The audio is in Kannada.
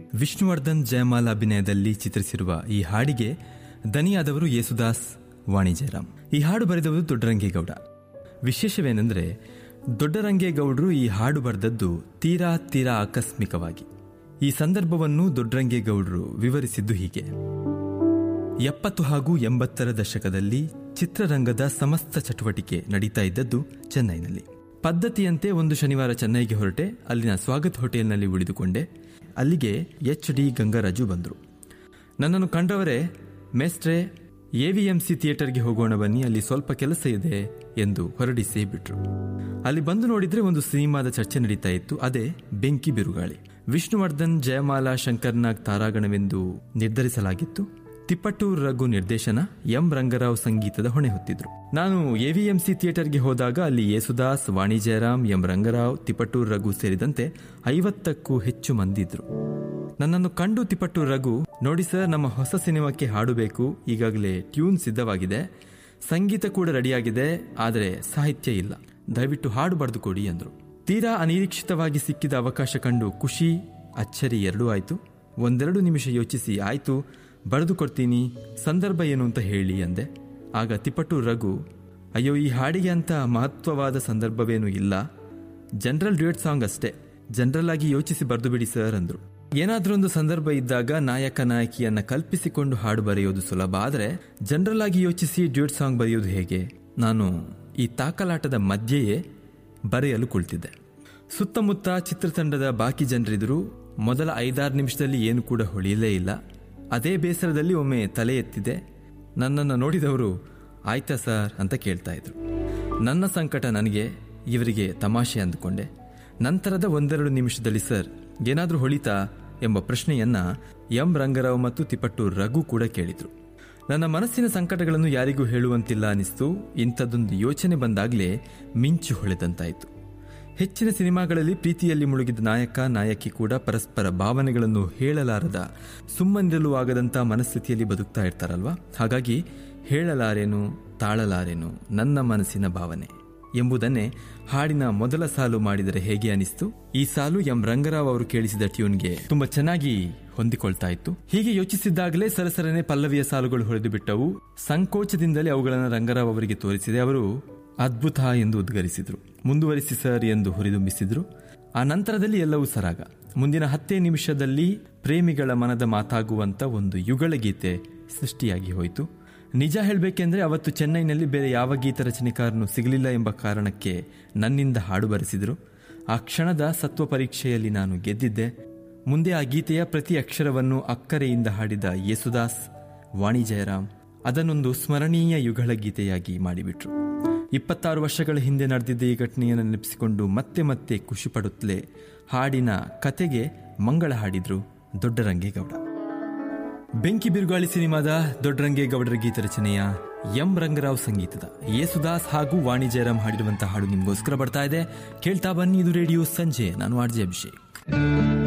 ವಿಷ್ಣುವರ್ಧನ್ ಜಯಮಾಲ್ ಅಭಿನಯದಲ್ಲಿ ಚಿತ್ರಿಸಿರುವ ಈ ಹಾಡಿಗೆ ದನಿಯಾದವರು ಯೇಸುದಾಸ್ ವಾಣಿ ಜಯರಾಮ್ ಈ ಹಾಡು ಬರೆದವರು ದೊಡ್ಡರಂಗೇಗೌಡ ವಿಶೇಷವೇನೆಂದರೆ ದೊಡ್ಡರಂಗೇಗೌಡರು ಈ ಹಾಡು ಬರೆದದ್ದು ತೀರಾ ತೀರಾ ಆಕಸ್ಮಿಕವಾಗಿ ಈ ಸಂದರ್ಭವನ್ನು ದೊಡ್ಡರಂಗೇಗೌಡರು ವಿವರಿಸಿದ್ದು ಹೀಗೆ ಎಪ್ಪತ್ತು ಹಾಗೂ ಎಂಬತ್ತರ ದಶಕದಲ್ಲಿ ಚಿತ್ರರಂಗದ ಸಮಸ್ತ ಚಟುವಟಿಕೆ ನಡೀತಾ ಇದ್ದದ್ದು ಚೆನ್ನೈನಲ್ಲಿ ಪದ್ಧತಿಯಂತೆ ಒಂದು ಶನಿವಾರ ಚೆನ್ನೈಗೆ ಹೊರಟೆ ಅಲ್ಲಿನ ಸ್ವಾಗತ್ ಹೋಟೆಲ್ನಲ್ಲಿ ಉಳಿದುಕೊಂಡೆ ಅಲ್ಲಿಗೆ ಎಚ್ ಡಿ ಗಂಗರಾಜು ಬಂದರು ನನ್ನನ್ನು ಕಂಡವರೇ ಮೇಸ್ಟ್ರೆ ಎವಿಎಂಸಿ ಥಿಯೇಟರ್ಗೆ ಹೋಗೋಣ ಬನ್ನಿ ಅಲ್ಲಿ ಸ್ವಲ್ಪ ಕೆಲಸ ಇದೆ ಎಂದು ಹೊರಡಿಸಿ ಬಿಟ್ರು ಅಲ್ಲಿ ಬಂದು ನೋಡಿದ್ರೆ ಒಂದು ಸಿನಿಮಾದ ಚರ್ಚೆ ನಡೀತಾ ಇತ್ತು ಅದೇ ಬೆಂಕಿ ಬಿರುಗಾಳಿ ವಿಷ್ಣುವರ್ಧನ್ ಜಯಮಾಲಾ ಶಂಕರ್ನಾಗ್ ತಾರಾಗಣವೆಂದು ನಿರ್ಧರಿಸಲಾಗಿತ್ತು ತಿಪ್ಪಟ್ಟೂರ್ ರಘು ನಿರ್ದೇಶನ ಎಂ ರಂಗರಾವ್ ಸಂಗೀತದ ಹೊಣೆ ಹೊತ್ತಿದ್ರು ನಾನು ಎವಿಎಂಸಿ ಥಿಯೇಟರ್ಗೆ ಹೋದಾಗ ಅಲ್ಲಿ ಯೇಸುದಾಸ್ ವಾಣಿ ಜಯರಾಮ್ ಎಂ ರಂಗರಾವ್ ತಿಪ್ಪಟ್ಟೂರ್ ರಘು ಸೇರಿದಂತೆ ಐವತ್ತಕ್ಕೂ ಹೆಚ್ಚು ಮಂದಿ ಇದ್ರು ನನ್ನನ್ನು ಕಂಡು ತಿಪ್ಪಟ್ಟೂರ್ ರಘು ನೋಡಿ ಸರ್ ನಮ್ಮ ಹೊಸ ಸಿನಿಮಾಕ್ಕೆ ಹಾಡು ಬೇಕು ಈಗಾಗಲೇ ಟ್ಯೂನ್ ಸಿದ್ಧವಾಗಿದೆ ಸಂಗೀತ ಕೂಡ ರೆಡಿಯಾಗಿದೆ ಆದರೆ ಸಾಹಿತ್ಯ ಇಲ್ಲ ದಯವಿಟ್ಟು ಹಾಡು ಬರೆದು ಕೊಡಿ ಎಂದರು ತೀರಾ ಅನಿರೀಕ್ಷಿತವಾಗಿ ಸಿಕ್ಕಿದ ಅವಕಾಶ ಕಂಡು ಖುಷಿ ಅಚ್ಚರಿ ಎರಡೂ ಆಯ್ತು ಒಂದೆರಡು ನಿಮಿಷ ಯೋಚಿಸಿ ಆಯ್ತು ಬರೆದು ಕೊಡ್ತೀನಿ ಸಂದರ್ಭ ಏನು ಅಂತ ಹೇಳಿ ಅಂದೆ ಆಗ ತಿಪ್ಪಟ್ಟೂರ್ ರಘು ಅಯ್ಯೋ ಈ ಹಾಡಿಗೆ ಅಂತ ಮಹತ್ವವಾದ ಸಂದರ್ಭವೇನೂ ಇಲ್ಲ ಜನರಲ್ ಡ್ಯೂಯೆಟ್ ಸಾಂಗ್ ಅಷ್ಟೇ ಜನರಲ್ ಆಗಿ ಯೋಚಿಸಿ ಬರೆದು ಬಿಡಿ ಸರ್ ಅಂದ್ರು ಏನಾದ್ರೊಂದು ಸಂದರ್ಭ ಇದ್ದಾಗ ನಾಯಕ ನಾಯಕಿಯನ್ನ ಕಲ್ಪಿಸಿಕೊಂಡು ಹಾಡು ಬರೆಯೋದು ಸುಲಭ ಆದರೆ ಜನರಲ್ ಆಗಿ ಯೋಚಿಸಿ ಡ್ಯೂಯೆಟ್ ಸಾಂಗ್ ಬರೆಯೋದು ಹೇಗೆ ನಾನು ಈ ತಾಕಲಾಟದ ಮಧ್ಯೆಯೇ ಬರೆಯಲು ಕುಳಿತಿದ್ದೆ ಸುತ್ತಮುತ್ತ ಚಿತ್ರತಂಡದ ಬಾಕಿ ಜನರಿದ್ರು ಮೊದಲ ಐದಾರು ನಿಮಿಷದಲ್ಲಿ ಏನು ಕೂಡ ಹೊಳೆಯಲೇ ಇಲ್ಲ ಅದೇ ಬೇಸರದಲ್ಲಿ ಒಮ್ಮೆ ತಲೆ ಎತ್ತಿದೆ ನನ್ನನ್ನು ನೋಡಿದವರು ಆಯ್ತಾ ಸರ್ ಅಂತ ಕೇಳ್ತಾ ಇದ್ರು ನನ್ನ ಸಂಕಟ ನನಗೆ ಇವರಿಗೆ ತಮಾಷೆ ಅಂದುಕೊಂಡೆ ನಂತರದ ಒಂದೆರಡು ನಿಮಿಷದಲ್ಲಿ ಸರ್ ಏನಾದರೂ ಹೊಳಿತಾ ಎಂಬ ಪ್ರಶ್ನೆಯನ್ನ ಎಂ ರಂಗರಾವ್ ಮತ್ತು ತಿಪ್ಪಟ್ಟೂರ್ ರಘು ಕೂಡ ಕೇಳಿದ್ರು ನನ್ನ ಮನಸ್ಸಿನ ಸಂಕಟಗಳನ್ನು ಯಾರಿಗೂ ಹೇಳುವಂತಿಲ್ಲ ಅನಿಸ್ತು ಇಂಥದ್ದೊಂದು ಯೋಚನೆ ಬಂದಾಗಲೇ ಮಿಂಚು ಹೊಳೆದಂತಾಯಿತು ಹೆಚ್ಚಿನ ಸಿನಿಮಾಗಳಲ್ಲಿ ಪ್ರೀತಿಯಲ್ಲಿ ಮುಳುಗಿದ ನಾಯಕ ನಾಯಕಿ ಕೂಡ ಪರಸ್ಪರ ಭಾವನೆಗಳನ್ನು ಹೇಳಲಾರದ ಸುಮ್ಮನಿರಲು ಆಗದಂತ ಮನಸ್ಥಿತಿಯಲ್ಲಿ ಬದುಕ್ತಾ ಇರ್ತಾರಲ್ವಾ ಹಾಗಾಗಿ ಹೇಳಲಾರೇನು ತಾಳಲಾರೇನು ನನ್ನ ಮನಸ್ಸಿನ ಭಾವನೆ ಎಂಬುದನ್ನೇ ಹಾಡಿನ ಮೊದಲ ಸಾಲು ಮಾಡಿದರೆ ಹೇಗೆ ಅನಿಸ್ತು ಈ ಸಾಲು ಎಂ ರಂಗರಾವ್ ಅವರು ಕೇಳಿಸಿದ ಟ್ಯೂನ್ಗೆ ತುಂಬಾ ಚೆನ್ನಾಗಿ ಹೊಂದಿಕೊಳ್ತಾ ಇತ್ತು ಹೀಗೆ ಯೋಚಿಸಿದ್ದಾಗಲೇ ಸರಸರನೆ ಪಲ್ಲವಿಯ ಸಾಲುಗಳು ಹೊಳೆದು ಬಿಟ್ಟವು ಸಂಕೋಚದಿಂದಲೇ ಅವುಗಳನ್ನು ರಂಗರಾವ್ ಅವರಿಗೆ ತೋರಿಸಿದೆ ಅವರು ಅದ್ಭುತ ಎಂದು ಉದ್ಗರಿಸಿದ್ರು ಮುಂದುವರಿಸಿ ಸರ್ ಎಂದು ಹುರಿದುಂಬಿಸಿದ್ರು ಆ ನಂತರದಲ್ಲಿ ಎಲ್ಲವೂ ಸರಾಗ ಮುಂದಿನ ಹತ್ತೇ ನಿಮಿಷದಲ್ಲಿ ಪ್ರೇಮಿಗಳ ಮನದ ಮಾತಾಗುವಂತ ಒಂದು ಯುಗಳ ಗೀತೆ ಸೃಷ್ಟಿಯಾಗಿ ಹೋಯಿತು ನಿಜ ಹೇಳಬೇಕೆಂದ್ರೆ ಅವತ್ತು ಚೆನ್ನೈನಲ್ಲಿ ಬೇರೆ ಯಾವ ಗೀತ ರಚನೆಕಾರನು ಸಿಗಲಿಲ್ಲ ಎಂಬ ಕಾರಣಕ್ಕೆ ನನ್ನಿಂದ ಹಾಡು ಬರೆಸಿದ್ರು ಆ ಕ್ಷಣದ ಸತ್ವ ಪರೀಕ್ಷೆಯಲ್ಲಿ ನಾನು ಗೆದ್ದಿದ್ದೆ ಮುಂದೆ ಆ ಗೀತೆಯ ಪ್ರತಿ ಅಕ್ಷರವನ್ನು ಅಕ್ಕರೆಯಿಂದ ಹಾಡಿದ ಯೇಸುದಾಸ್ ವಾಣಿ ಜಯರಾಮ್ ಅದನ್ನೊಂದು ಸ್ಮರಣೀಯ ಯುಗಳ ಗೀತೆಯಾಗಿ ಮಾಡಿಬಿಟ್ರು ಇಪ್ಪತ್ತಾರು ವರ್ಷಗಳ ಹಿಂದೆ ನಡೆದಿದ್ದ ಈ ಘಟನೆಯನ್ನು ನೆನಪಿಸಿಕೊಂಡು ಮತ್ತೆ ಮತ್ತೆ ಖುಷಿ ಪಡುತ್ತಲೇ ಹಾಡಿನ ಕತೆಗೆ ಮಂಗಳ ಹಾಡಿದ್ರು ದೊಡ್ಡರಂಗೇಗೌಡ ಬೆಂಕಿ ಬಿರುಗಾಳಿ ಸಿನಿಮಾದ ದೊಡ್ಡರಂಗೇಗೌಡರ ಗೀತ ರಚನೆಯ ಎಂ ರಂಗರಾವ್ ಸಂಗೀತದ ಯೇಸುದಾಸ್ ಹಾಗೂ ವಾಣಿ ಜಯರಾಮ್ ಹಾಡಿರುವಂತಹ ಹಾಡು ನಿಮಗೋಸ್ಕರ ಬರ್ತಾ ಇದೆ ಕೇಳ್ತಾ ಬನ್ನಿ ಇದು ರೇಡಿಯೋ ಸಂಜೆ ನಾನು ಆರ್ಜೆ ಅಭಿಷೇಕ್